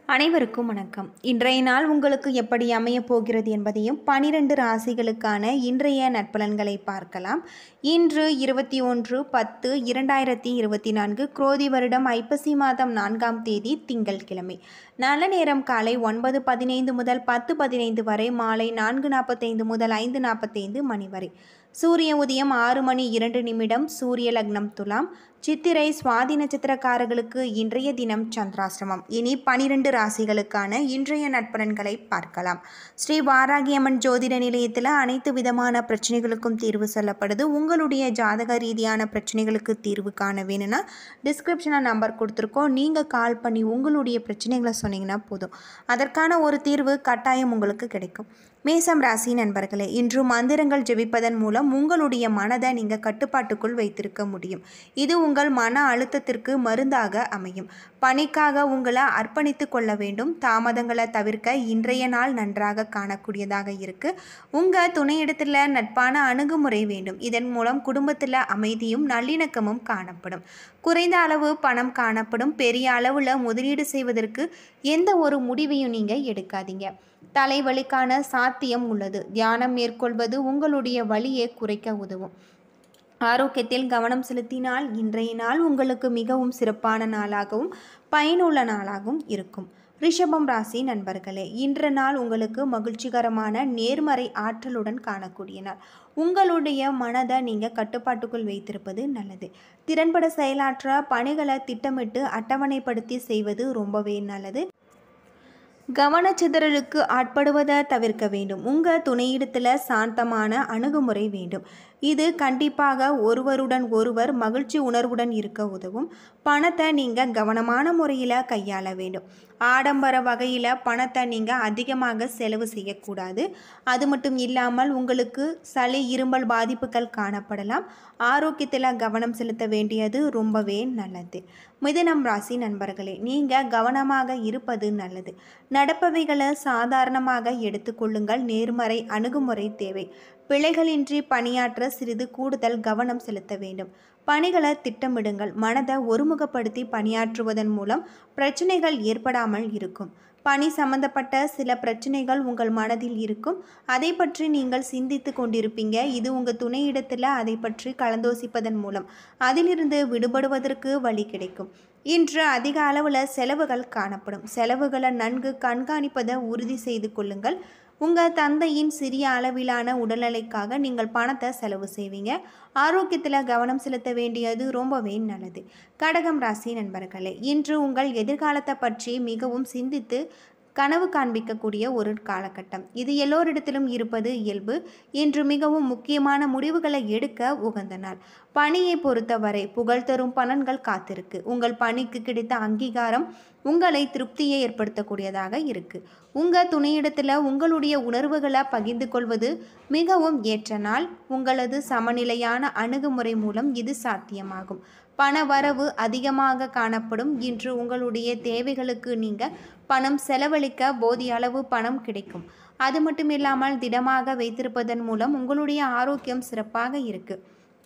அனைவருக்கும் வணக்கம் இன்றைய நாள் உங்களுக்கு எப்படி அமையப் போகிறது என்பதையும் பனிரெண்டு ராசிகளுக்கான இன்றைய நட்பலன்களை பார்க்கலாம் இன்று இருபத்தி ஒன்று பத்து இரண்டாயிரத்தி இருபத்தி நான்கு குரோதி வருடம் ஐப்பசி மாதம் நான்காம் தேதி திங்கள்கிழமை நல்ல நேரம் காலை ஒன்பது பதினைந்து முதல் பத்து பதினைந்து வரை மாலை நான்கு நாற்பத்தைந்து முதல் ஐந்து நாற்பத்தைந்து மணி வரை சூரிய உதயம் ஆறு மணி இரண்டு நிமிடம் சூரிய லக்னம் துலாம் சித்திரை சுவாதி நட்சத்திரக்காரர்களுக்கு இன்றைய தினம் சந்திராசிரமம் இனி பனிரெண்டு ராசிகளுக்கான இன்றைய நட்பலன்களை பார்க்கலாம் ஸ்ரீ வாராகியம்மன் ஜோதிட நிலையத்தில் அனைத்து விதமான பிரச்சனைகளுக்கும் தீர்வு சொல்லப்படுது உங்களுடைய ஜாதக ரீதியான பிரச்சனைகளுக்கு தீர்வு காண வேணும்னா டிஸ்கிரிப்ஷனில் நம்பர் கொடுத்துருக்கோம் நீங்கள் கால் பண்ணி உங்களுடைய பிரச்சனைகளை சொன்னீங்கன்னா போதும் அதற்கான ஒரு தீர்வு கட்டாயம் உங்களுக்கு கிடைக்கும் மேசம் ராசி நண்பர்களே இன்று மந்திரங்கள் ஜெபிப்பதன் மூலம் உங்களுடைய மனதை நீங்கள் கட்டுப்பாட்டுக்குள் வைத்திருக்க முடியும் இது உங்கள் மன அழுத்தத்திற்கு மருந்தாக அமையும் பணிக்காக உங்களை அர்ப்பணித்து கொள்ள வேண்டும் தாமதங்களை தவிர்க்க இன்றைய நாள் நன்றாக காணக்கூடியதாக இருக்கு உங்கள் துணையிடத்தில் நட்பான அணுகுமுறை வேண்டும் இதன் மூலம் குடும்பத்தில் அமைதியும் நல்லிணக்கமும் காணப்படும் குறைந்த அளவு பணம் காணப்படும் பெரிய அளவில் முதலீடு செய்வதற்கு எந்த ஒரு முடிவையும் நீங்கள் எடுக்காதீங்க தலைவலிக்கான சாத்தியம் உள்ளது தியானம் மேற்கொள்வது உங்களுடைய வலியை குறைக்க உதவும் ஆரோக்கியத்தில் கவனம் செலுத்தினால் இன்றைய நாள் உங்களுக்கு மிகவும் சிறப்பான நாளாகவும் பயனுள்ள நாளாகவும் இருக்கும் ரிஷபம் ராசி நண்பர்களே இன்ற நாள் உங்களுக்கு மகிழ்ச்சிகரமான நேர்மறை ஆற்றலுடன் காணக்கூடிய நாள் உங்களுடைய மனதை நீங்கள் கட்டுப்பாட்டுக்குள் வைத்திருப்பது நல்லது திறன்பட செயலாற்ற பணிகளை திட்டமிட்டு அட்டவணைப்படுத்தி செய்வது ரொம்பவே நல்லது கவனச்சிதறலுக்கு ஆட்படுவதை தவிர்க்க வேண்டும் உங்கள் துணையிடத்தில் சாந்தமான அணுகுமுறை வேண்டும் இது கண்டிப்பாக ஒருவருடன் ஒருவர் மகிழ்ச்சி உணர்வுடன் இருக்க உதவும் பணத்தை நீங்கள் கவனமான முறையில் கையாள வேண்டும் ஆடம்பர வகையில் பணத்தை நீங்கள் அதிகமாக செலவு செய்யக்கூடாது அது மட்டும் இல்லாமல் உங்களுக்கு சளி இருமல் பாதிப்புகள் காணப்படலாம் ஆரோக்கியத்தில் கவனம் செலுத்த வேண்டியது ரொம்பவே நல்லது மிதுனம் ராசி நண்பர்களே நீங்கள் கவனமாக இருப்பது நல்லது நடப்பவைகளை சாதாரணமாக எடுத்துக்கொள்ளுங்கள் நேர்மறை அணுகுமுறை தேவை பிழைகளின்றி பணியாற்ற சிறிது கூடுதல் கவனம் செலுத்த வேண்டும் பணிகளை திட்டமிடுங்கள் மனதை ஒருமுகப்படுத்தி பணியாற்றுவதன் மூலம் பிரச்சனைகள் ஏற்படாமல் இருக்கும் பணி சம்பந்தப்பட்ட சில பிரச்சனைகள் உங்கள் மனதில் இருக்கும் அதை பற்றி நீங்கள் சிந்தித்து கொண்டிருப்பீங்க இது உங்கள் துணையிடத்தில் அதை பற்றி கலந்தோசிப்பதன் மூலம் அதிலிருந்து விடுபடுவதற்கு வழி கிடைக்கும் இன்று அதிக அளவில் செலவுகள் காணப்படும் செலவுகளை நன்கு கண்காணிப்பதை உறுதி செய்து கொள்ளுங்கள் உங்கள் தந்தையின் சிறிய அளவிலான உடல்நிலைக்காக நீங்கள் பணத்தை செலவு செய்வீங்க ஆரோக்கியத்தில் கவனம் செலுத்த வேண்டியது ரொம்பவே நல்லது கடகம் ராசி நண்பர்களே இன்று உங்கள் எதிர்காலத்தை பற்றி மிகவும் சிந்தித்து கனவு காண்பிக்கக்கூடிய ஒரு காலகட்டம் இது எல்லோரிடத்திலும் இருப்பது இயல்பு இன்று மிகவும் முக்கியமான முடிவுகளை எடுக்க உகந்த நாள் பணியை பொறுத்தவரை புகழ் தரும் பலன்கள் காத்திருக்கு உங்கள் பணிக்கு கிடைத்த அங்கீகாரம் உங்களை திருப்தியை ஏற்படுத்தக்கூடியதாக இருக்கு உங்கள் துணையிடத்தில் உங்களுடைய உணர்வுகளை பகிர்ந்து கொள்வது மிகவும் ஏற்ற நாள் உங்களது சமநிலையான அணுகுமுறை மூலம் இது சாத்தியமாகும் பண வரவு அதிகமாக காணப்படும் இன்று உங்களுடைய தேவைகளுக்கு நீங்கள் பணம் செலவழிக்க போதிய அளவு பணம் கிடைக்கும் அது மட்டும் இல்லாமல் திடமாக வைத்திருப்பதன் மூலம் உங்களுடைய ஆரோக்கியம் சிறப்பாக இருக்குது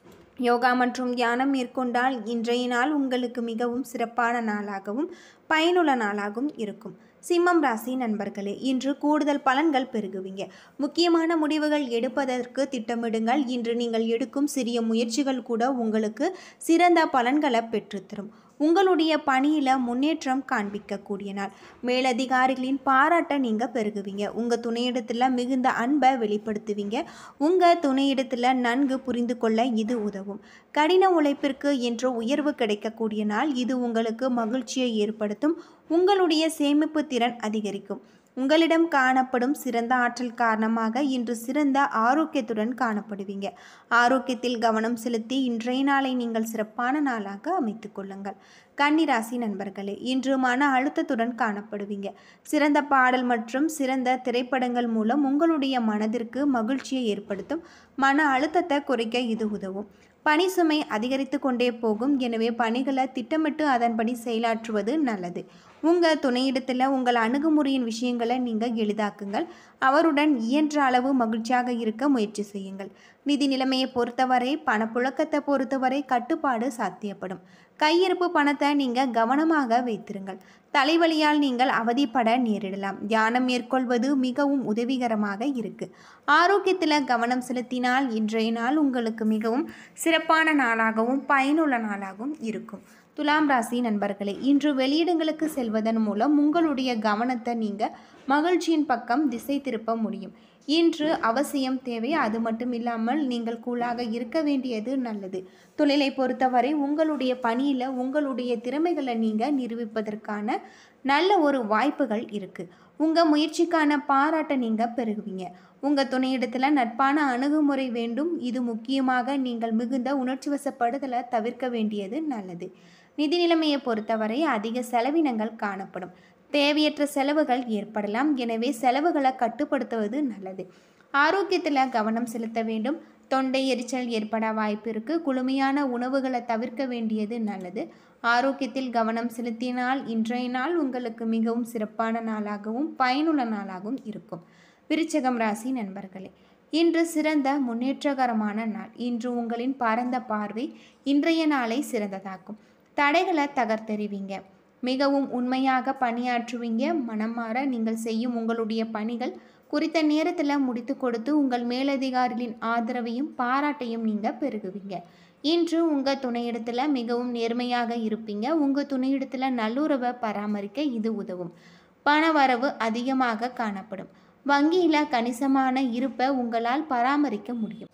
யோகா மற்றும் தியானம் மேற்கொண்டால் இன்றைய நாள் உங்களுக்கு மிகவும் சிறப்பான நாளாகவும் பயனுள்ள நாளாகவும் இருக்கும் சிம்மம் ராசி நண்பர்களே இன்று கூடுதல் பலன்கள் பெருகுவீங்க முக்கியமான முடிவுகள் எடுப்பதற்கு திட்டமிடுங்கள் இன்று நீங்கள் எடுக்கும் சிறிய முயற்சிகள் கூட உங்களுக்கு சிறந்த பலன்களை பெற்றுத்தரும் உங்களுடைய பணியில் முன்னேற்றம் காண்பிக்கக்கூடிய நாள் மேலதிகாரிகளின் பாராட்டை நீங்கள் பெருகுவீங்க உங்கள் துணையிடத்தில் மிகுந்த அன்பை வெளிப்படுத்துவீங்க உங்கள் துணையிடத்தில் நன்கு புரிந்து கொள்ள இது உதவும் கடின உழைப்பிற்கு என்று உயர்வு கிடைக்கக்கூடிய நாள் இது உங்களுக்கு மகிழ்ச்சியை ஏற்படுத்தும் உங்களுடைய சேமிப்பு திறன் அதிகரிக்கும் உங்களிடம் காணப்படும் சிறந்த ஆற்றல் காரணமாக இன்று சிறந்த ஆரோக்கியத்துடன் காணப்படுவீங்க ஆரோக்கியத்தில் கவனம் செலுத்தி இன்றைய நாளை நீங்கள் சிறப்பான நாளாக அமைத்து கொள்ளுங்கள் கன்னிராசி நண்பர்களே இன்று மன அழுத்தத்துடன் காணப்படுவீங்க சிறந்த பாடல் மற்றும் சிறந்த திரைப்படங்கள் மூலம் உங்களுடைய மனதிற்கு மகிழ்ச்சியை ஏற்படுத்தும் மன அழுத்தத்தை குறைக்க இது உதவும் பணி சுமை அதிகரித்து கொண்டே போகும் எனவே பணிகளை திட்டமிட்டு அதன்படி செயலாற்றுவது நல்லது உங்கள் துணையிடத்தில் உங்கள் அணுகுமுறையின் விஷயங்களை நீங்கள் எளிதாக்குங்கள் அவருடன் இயன்ற அளவு மகிழ்ச்சியாக இருக்க முயற்சி செய்யுங்கள் நிதி நிலைமையை பொறுத்தவரை பணப்புழக்கத்தை பொறுத்தவரை கட்டுப்பாடு சாத்தியப்படும் கையிருப்பு பணத்தை நீங்கள் கவனமாக வைத்திருங்கள் தலைவலியால் நீங்கள் அவதிப்பட நேரிடலாம் தியானம் மேற்கொள்வது மிகவும் உதவிகரமாக இருக்கு ஆரோக்கியத்தில் கவனம் செலுத்தினால் இன்றைய நாள் உங்களுக்கு மிகவும் சிறப்பான நாளாகவும் பயனுள்ள நாளாகவும் இருக்கும் துலாம் ராசி நண்பர்களே இன்று வெளியிடங்களுக்கு செல்வதன் மூலம் உங்களுடைய கவனத்தை நீங்கள் மகிழ்ச்சியின் பக்கம் திசை திருப்ப முடியும் இன்று அவசியம் தேவை அது மட்டும் இல்லாமல் நீங்கள் கூலாக இருக்க வேண்டியது நல்லது தொழிலை பொறுத்தவரை உங்களுடைய பணியில் உங்களுடைய திறமைகளை நீங்கள் நிரூபிப்பதற்கான நல்ல ஒரு வாய்ப்புகள் இருக்குது உங்கள் முயற்சிக்கான பாராட்டை நீங்கள் பெறுவீங்க உங்கள் துணையிடத்தில் நட்பான அணுகுமுறை வேண்டும் இது முக்கியமாக நீங்கள் மிகுந்த உணர்ச்சி வசப்படுதலை தவிர்க்க வேண்டியது நல்லது நிதி நிலைமையை பொறுத்தவரை அதிக செலவினங்கள் காணப்படும் தேவையற்ற செலவுகள் ஏற்படலாம் எனவே செலவுகளை கட்டுப்படுத்துவது நல்லது ஆரோக்கியத்தில் கவனம் செலுத்த வேண்டும் தொண்டை எரிச்சல் ஏற்பட வாய்ப்பு இருக்கு குளுமையான உணவுகளை தவிர்க்க வேண்டியது நல்லது ஆரோக்கியத்தில் கவனம் செலுத்தினால் இன்றைய நாள் உங்களுக்கு மிகவும் சிறப்பான நாளாகவும் பயனுள்ள நாளாகவும் இருக்கும் விருச்சகம் ராசி நண்பர்களே இன்று சிறந்த முன்னேற்றகரமான நாள் இன்று உங்களின் பரந்த பார்வை இன்றைய நாளை சிறந்ததாக்கும் தடைகளை தகர்த்தெறிவீங்க மிகவும் உண்மையாக பணியாற்றுவீங்க மனம் மாற நீங்கள் செய்யும் உங்களுடைய பணிகள் குறித்த நேரத்தில் முடித்து கொடுத்து உங்கள் மேலதிகாரிகளின் ஆதரவையும் பாராட்டையும் நீங்கள் பெருகுவீங்க இன்று உங்கள் துணையிடத்தில் மிகவும் நேர்மையாக இருப்பீங்க உங்கள் துணையிடத்தில் நல்லுறவை பராமரிக்க இது உதவும் பணவரவு அதிகமாக காணப்படும் வங்கியில் கணிசமான இருப்பை உங்களால் பராமரிக்க முடியும்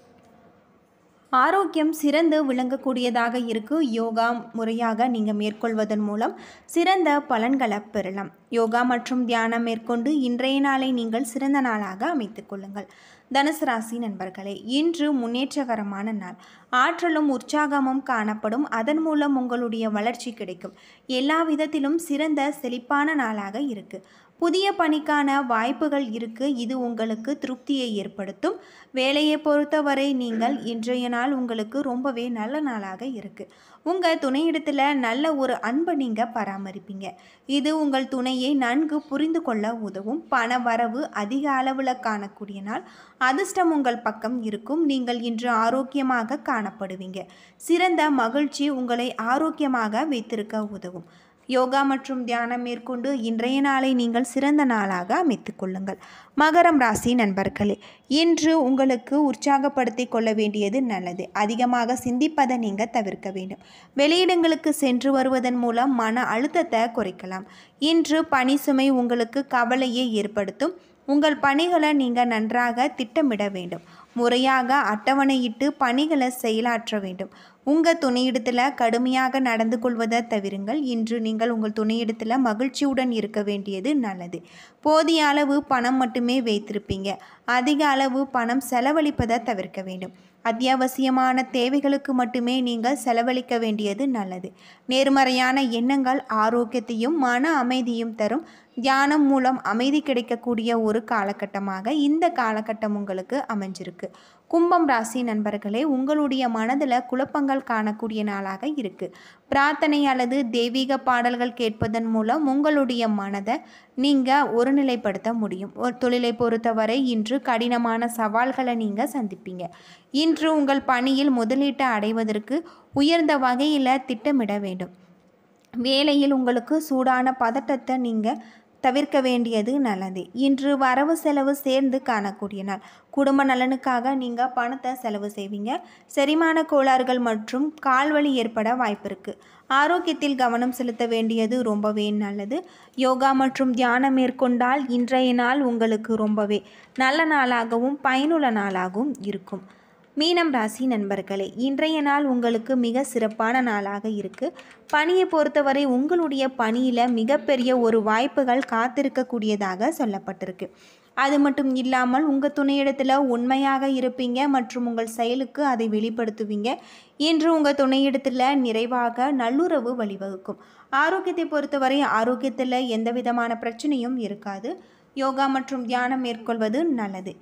ஆரோக்கியம் சிறந்து விளங்கக்கூடியதாக இருக்கு யோகா முறையாக நீங்கள் மேற்கொள்வதன் மூலம் சிறந்த பலன்களை பெறலாம் யோகா மற்றும் தியானம் மேற்கொண்டு இன்றைய நாளை நீங்கள் சிறந்த நாளாக அமைத்துக் கொள்ளுங்கள் தனுசு ராசி நண்பர்களே இன்று முன்னேற்றகரமான நாள் ஆற்றலும் உற்சாகமும் காணப்படும் அதன் மூலம் உங்களுடைய வளர்ச்சி கிடைக்கும் எல்லா விதத்திலும் சிறந்த செழிப்பான நாளாக இருக்கு புதிய பணிக்கான வாய்ப்புகள் இருக்கு இது உங்களுக்கு திருப்தியை ஏற்படுத்தும் வேலையை பொறுத்தவரை நீங்கள் இன்றைய நாள் உங்களுக்கு ரொம்பவே நல்ல நாளாக இருக்கு உங்கள் துணையிடத்தில் நல்ல ஒரு அன்பை நீங்கள் பராமரிப்பீங்க இது உங்கள் துணையை நன்கு புரிந்து கொள்ள உதவும் பண வரவு அதிக அளவில் காணக்கூடிய நாள் அதிர்ஷ்டம் உங்கள் பக்கம் இருக்கும் நீங்கள் இன்று ஆரோக்கியமாக காணப்படுவீங்க சிறந்த மகிழ்ச்சி உங்களை ஆரோக்கியமாக வைத்திருக்க உதவும் யோகா மற்றும் தியானம் மேற்கொண்டு இன்றைய நாளை நீங்கள் சிறந்த நாளாக அமைத்துக் கொள்ளுங்கள் மகரம் ராசி நண்பர்களே இன்று உங்களுக்கு உற்சாகப்படுத்திக் கொள்ள வேண்டியது நல்லது அதிகமாக சிந்திப்பதை நீங்கள் தவிர்க்க வேண்டும் வெளியிடங்களுக்கு சென்று வருவதன் மூலம் மன அழுத்தத்தை குறைக்கலாம் இன்று பணி சுமை உங்களுக்கு கவலையை ஏற்படுத்தும் உங்கள் பணிகளை நீங்கள் நன்றாக திட்டமிட வேண்டும் முறையாக அட்டவணையிட்டு பணிகளை செயலாற்ற வேண்டும் உங்கள் துணையிடத்தில் கடுமையாக நடந்து கொள்வதை தவிருங்கள் இன்று நீங்கள் உங்கள் துணையிடத்தில் மகிழ்ச்சியுடன் இருக்க வேண்டியது நல்லது போதிய அளவு பணம் மட்டுமே வைத்திருப்பீங்க அதிக அளவு பணம் செலவழிப்பதை தவிர்க்க வேண்டும் அத்தியாவசியமான தேவைகளுக்கு மட்டுமே நீங்கள் செலவழிக்க வேண்டியது நல்லது நேர்மறையான எண்ணங்கள் ஆரோக்கியத்தையும் மன அமைதியும் தரும் தியானம் மூலம் அமைதி கிடைக்கக்கூடிய ஒரு காலகட்டமாக இந்த காலகட்டம் உங்களுக்கு அமைஞ்சிருக்கு கும்பம் ராசி நண்பர்களே உங்களுடைய மனதில் குழப்பங்கள் காணக்கூடிய நாளாக இருக்கு பிரார்த்தனை அல்லது தெய்வீக பாடல்கள் கேட்பதன் மூலம் உங்களுடைய மனதை நீங்கள் ஒருநிலைப்படுத்த முடியும் ஒரு தொழிலை பொறுத்தவரை இன்று கடினமான சவால்களை நீங்கள் சந்திப்பீங்க இன்று உங்கள் பணியில் முதலீட்டை அடைவதற்கு உயர்ந்த வகையில் திட்டமிட வேண்டும் வேலையில் உங்களுக்கு சூடான பதட்டத்தை நீங்கள் தவிர்க்க வேண்டியது நல்லது இன்று வரவு செலவு சேர்ந்து காணக்கூடிய நாள் குடும்ப நலனுக்காக நீங்கள் பணத்தை செலவு செய்வீங்க செரிமான கோளாறுகள் மற்றும் கால்வலி ஏற்பட வாய்ப்பு இருக்குது ஆரோக்கியத்தில் கவனம் செலுத்த வேண்டியது ரொம்பவே நல்லது யோகா மற்றும் தியானம் மேற்கொண்டால் இன்றைய நாள் உங்களுக்கு ரொம்பவே நல்ல நாளாகவும் பயனுள்ள நாளாகவும் இருக்கும் மீனம் ராசி நண்பர்களே இன்றைய நாள் உங்களுக்கு மிக சிறப்பான நாளாக இருக்கு பணியை பொறுத்தவரை உங்களுடைய பணியில் மிகப்பெரிய ஒரு வாய்ப்புகள் காத்திருக்கக்கூடியதாக சொல்லப்பட்டிருக்கு அது மட்டும் இல்லாமல் உங்கள் துணையிடத்தில் உண்மையாக இருப்பீங்க மற்றும் உங்கள் செயலுக்கு அதை வெளிப்படுத்துவீங்க இன்று உங்கள் துணையிடத்தில் நிறைவாக நல்லுறவு வழிவகுக்கும் ஆரோக்கியத்தை பொறுத்தவரை ஆரோக்கியத்தில் எந்த விதமான பிரச்சனையும் இருக்காது யோகா மற்றும் தியானம் மேற்கொள்வது நல்லது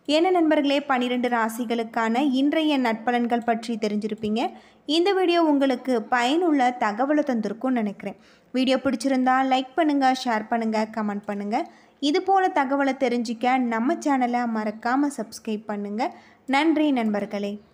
என்ன நண்பர்களே பன்னிரெண்டு ராசிகளுக்கான இன்றைய நட்பலன்கள் பற்றி தெரிஞ்சிருப்பீங்க இந்த வீடியோ உங்களுக்கு பயனுள்ள தகவலை தந்திருக்கும்னு நினைக்கிறேன் வீடியோ பிடிச்சிருந்தா லைக் பண்ணுங்கள் ஷேர் பண்ணுங்கள் கமெண்ட் பண்ணுங்கள் இது போல் தகவலை தெரிஞ்சிக்க நம்ம சேனலை மறக்காமல் சப்ஸ்கிரைப் பண்ணுங்கள் நன்றி நண்பர்களே